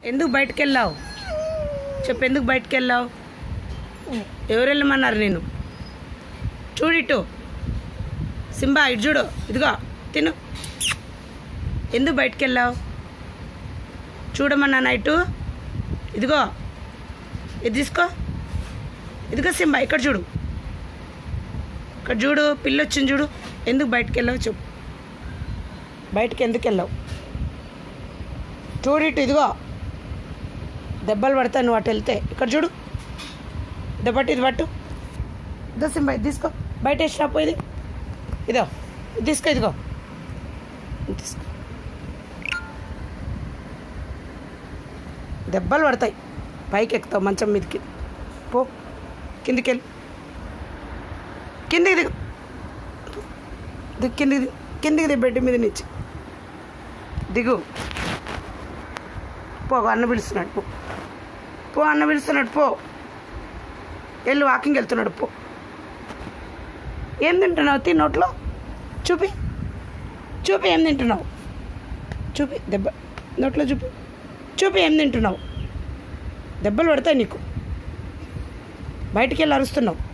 ఎందుకు బయటికి వెళ్ళావు చెప్పు ఎందుకు బయటికి వెళ్ళావు ఎవరు వెళ్ళమన్నారు నేను చూడిటు సింబా ఇటు చూడు ఇదిగో తిను ఎందుకు బయటికి వెళ్ళావు చూడమన్నా నైటు ఇదిగో ఇది తీసుకో ఇదిగో సింబా ఇక్కడ చూడు ఇక్కడ చూడు పిల్ల వచ్చింది చూడు ఎందుకు బయటికి వెళ్ళావు చెప్పు బయటికి ఎందుకు వెళ్ళావు చూడిటు ఇదిగో దెబ్బలు పడతాయి నువ్వు అటు వెళ్తే ఇక్కడ చూడు దెబ్బటి ఇది పట్టు ఇదో సింబా ఇది తీసుకో బయట వేసినప్పు ఇది ఇదో ఇది తీసుకో ఇదిగో ఇది తీసుకో దెబ్బలు పడతాయి పైకి ఎక్కుతావు మంచం మీదకి పో కిందికి వెళ్ళి కిందికి దిగు దిగు కిందికి దిగు కిందికి దిగు బెడ్ మీద నుంచి దిగు పో అన్న పిలుస్తున్నాడు పో పో అన్న పిలుస్తున్నాడు పో వెళ్ళి వాకింగ్ వెళ్తున్నాడు పో ఏం తింటున్నావు తిని నోట్లో చూపి చూపి ఏం తింటున్నావు చూపి దెబ్బ నోట్లో చూపి చూపి ఏం తింటున్నావు దెబ్బలు పడతాయి నీకు బయటికి వెళ్ళి అరుస్తున్నావు